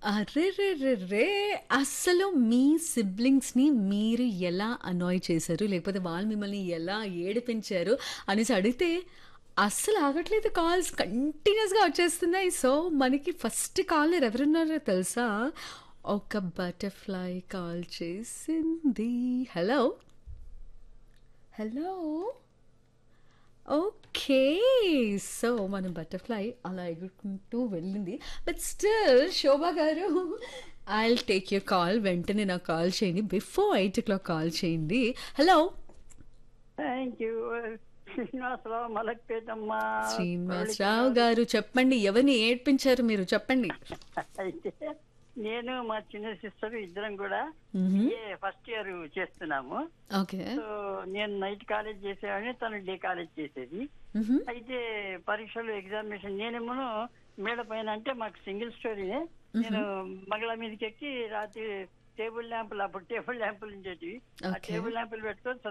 అరెరెరెరే! అస్సలు మీ సిబ్లింగ్స్‌ని మీరు ఎలా అనాయ్ చేశారు? లేకపోతే వాళ్ళు మిమ్మల్ని ఎలా ఏడిపించారు? అనేసి అడిగితే అస్సలు ఆగట్లేదు కాల్స్ కంటిన్యూయస్‌గా వచ్చేస్తున్నాయి. సో, మనకి ఫస్ట్ కాలర్ ఎవరున్నారో తెలుసా? ఒక బటర్‌ఫ్లై కాల్ చేసింది. హలో! హలో! ఓకే. సో, మన బటర్‌ఫ్లై అలా ఎగురుకుంటూ వెళ్ళింది. But still Shobha garu I will take your call. వెంటనే నాకు కాల్ చేయండి. బిఫోర్ 8:00 కాల్ చేయండి. హలో! Thank you. శ్రీనివాసరావు మలక్పేటమ్మ. శ్రీనివాసరావు గారు చెప్పండి. ఎవరిని ఏడ్పించారు మీరు? చెప్పండి. అయితే నేను మా చిన్న సిస్టర్ ఇద్దరం కూడా హుహు. BA ఫస్ట్ ఇయర్ చేస్తున్నాము. ఓకే. సో నేను నైట్ కాలేజ్ చేసేవాడిని తను డే కాలేజ్ చేసేది. హుహు. అయితే పరీక్షలు ఎగ్జామినేషన్ నేనేమో మేడ పైన అంటే మాకు సింగిల్ స్టోరీనే నేను మగళ మీదకి ఎక్కి రాత్రి టేబుల్ ల్యాంపులు అప్పుడు టేబుల్ ల్యాంపులు ఉండేటివి ఆ ఓకే. టేబుల్ ల్యాంపులు పెట్టుకొని